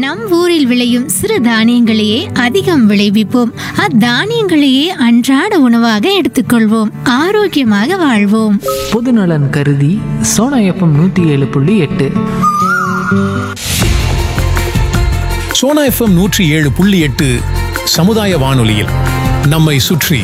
நம் ஊரில் விளையும் சிறு தானியங்களையே அதிகம் விளைவிப்போம் அத்தானியங்களையே அன்றாட உணவாக எடுத்துக்கொள்வோம் ஆரோக்கியமாக வாழ்வோம் பொதுநலன் கருதி சோனா எஃப்எம் நூற்றி ஏழு புள்ளி எட்டு சோனா எஃப்எம் நூற்றி ஏழு புள்ளி எட்டு சமுதாய வானொலியில் நம்மை சுற்றி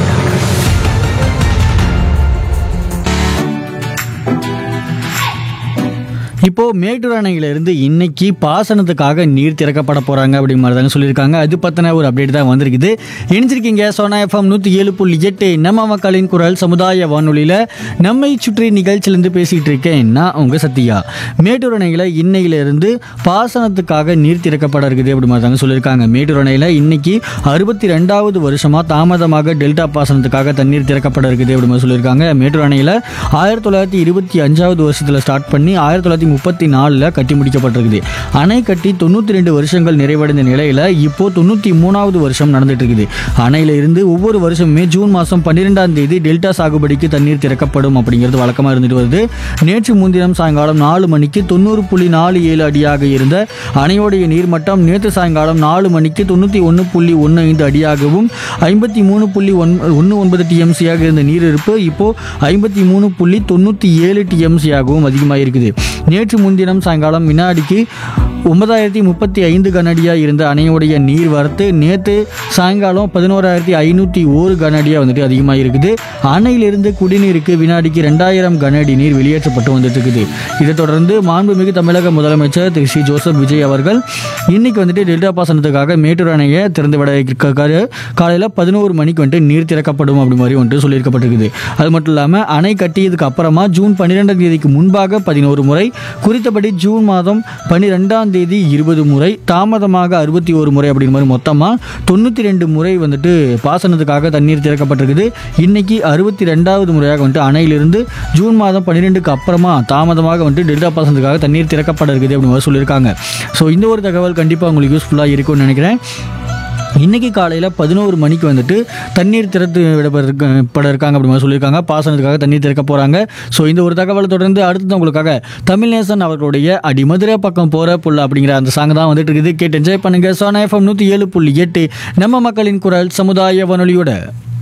இப்போ மேட்டூர் அணையில இருந்து இன்னைக்கு பாசனத்துக்காக நீர் திறக்கப்பட போறாங்க அப்படிங்கிற மாதிரி தாங்க சொல்லியிருக்காங்க அது பத்தின ஒரு அப்டேட் தான் வந்திருக்குது இணைஞ்சிருக்கீங்க சோனா எஃப்எம் நூத்தி ஏழு புள்ளி எட்டு நம்ம மக்களின் குரல் சமுதாய வானொலியில நம்மை சுற்றி நிகழ்ச்சியிலிருந்து பேசிட்டு இருக்கேன் நான் உங்க சத்யா மேட்டூர் அணையில இன்னையில இருந்து பாசனத்துக்காக நீர் திறக்கப்பட இருக்குது அப்படி மாதிரி தாங்க சொல்லியிருக்காங்க மேட்டூர் அணையில இன்னைக்கு அறுபத்தி ரெண்டாவது வருஷமா தாமதமாக டெல்டா பாசனத்துக்காக தண்ணீர் திறக்கப்பட இருக்குது அப்படி மாதிரி சொல்லியிருக்காங்க மேட்டூர் அணையில ஆயிரத்தி தொள்ளாயிரத்தி இருபத்தி அஞ்சாவது வருஷத்துல ஸ்டார்ட் பண்ணி ஆயிரத்தி தொள்ளாயிரத்தி முப்பத்தி நாலில் கட்டி முடிக்கப்பட்டிருக்குது அணை கட்டி தொண்ணூற்றி ரெண்டு வருஷங்கள் நிறைவடைந்த நிலையில் இப்போ தொண்ணூற்றி மூணாவது வருஷம் நடந்துட்டு இருக்குது அணையில இருந்து ஒவ்வொரு வருஷமுமே ஜூன் மாதம் பன்னிரெண்டாம் தேதி டெல்டா சாகுபடிக்கு தண்ணீர் திறக்கப்படும் அப்படிங்கிறது வழக்கமாக இருந்துட்டு வருது நேற்று முன்தினம் சாயங்காலம் நாலு மணிக்கு தொண்ணூறு புள்ளி நாலு ஏழு அடியாக இருந்த அணையோடைய நீர்மட்டம் நேற்று சாயங்காலம் நாலு மணிக்கு தொண்ணூற்றி ஒன்று புள்ளி ஒன்று ஐந்து அடியாகவும் ஐம்பத்தி மூணு புள்ளி ஒன் ஒன்று ஒன்பது டிஎம்சியாக இருந்த நீரிருப்பு இப்போ ஐம்பத்தி மூணு புள்ளி தொண்ணூற்றி ஏழு டிஎம்சியாகவும் அதிகமாக இருக்குது நேற்று முன்தினம் சாயங்காலம் வினாடிக்கு ஒன்பதாயிரத்தி முப்பத்தி ஐந்து கனஅடியாக இருந்த அணையுடைய நீர் வரத்து நேற்று சாயங்காலம் பதினோராயிரத்தி ஐநூற்றி ஒரு கனஅடியாக வந்துட்டு அதிகமாக இருக்குது அணையிலிருந்து குடிநீருக்கு வினாடிக்கு ரெண்டாயிரம் கனஅடி நீர் வெளியேற்றப்பட்டு வந்துட்டு இருக்குது இதைத் தொடர்ந்து மாண்புமிகு தமிழக முதலமைச்சர் திரு சி ஜோசப் விஜய் அவர்கள் இன்னைக்கு வந்துட்டு டெல்டா பாசனத்துக்காக மேட்டூர் அணையை திறந்து விட இருக்காரு காலையில் பதினோரு மணிக்கு வந்துட்டு நீர் திறக்கப்படும் அப்படி மாதிரி வந்துட்டு சொல்லியிருக்கப்பட்டிருக்குது அது மட்டும் இல்லாமல் அணை கட்டியதுக்கு அப்புறமா ஜூன் பன்னிரெண்டாம் தேதிக்கு முன்பாக பதினோரு முறை குறித்தபடி ஜூன் மாதம் பன்னிரெண்டாம் தேதி இருபது முறை தாமதமாக அறுபத்தி ஒரு முறை அப்படிங்கிற மாதிரி மொத்தமாக தொண்ணூற்றி ரெண்டு முறை வந்துட்டு பாசனத்துக்காக தண்ணீர் திறக்கப்பட்டிருக்குது இன்னைக்கு அறுபத்தி ரெண்டாவது முறையாக வந்துட்டு அணையிலிருந்து ஜூன் மாதம் பன்னிரெண்டுக்கு அப்புறமா தாமதமாக வந்துட்டு டெல்டா பாசனத்துக்காக தண்ணீர் திறக்கப்பட இருக்குது அப்படின்னு மாதிரி சொல்லியிருக்காங்க ஸோ இந்த ஒரு தகவல் கண்டிப்பாக உங்களுக்கு யூஸ்ஃபுல்லாக இருக்கும்னு நினைக்கிறேன் இன்னைக்கு காலையில் பதினோரு மணிக்கு வந்துட்டு தண்ணீர் திறத்து விடப்பட பட இருக்காங்க அப்படி மாதிரி சொல்லியிருக்காங்க பாசனத்துக்காக தண்ணீர் திறக்க போகிறாங்க ஸோ இந்த ஒரு தகவலை தொடர்ந்து அடுத்தது உங்களுக்காக தமிழ்நேசன் அவர்களுடைய அடிமதுரை பக்கம் போகிற புள்ள அப்படிங்கிற அந்த சாங் தான் வந்துட்டு இருக்குது கேட்டு என்ஜாய் பண்ணுங்க சோனா எஃப்எம் நூற்றி ஏழு புள்ளி எட்டு நம்ம மக்களின் குரல் சமுதாய வானொலியோட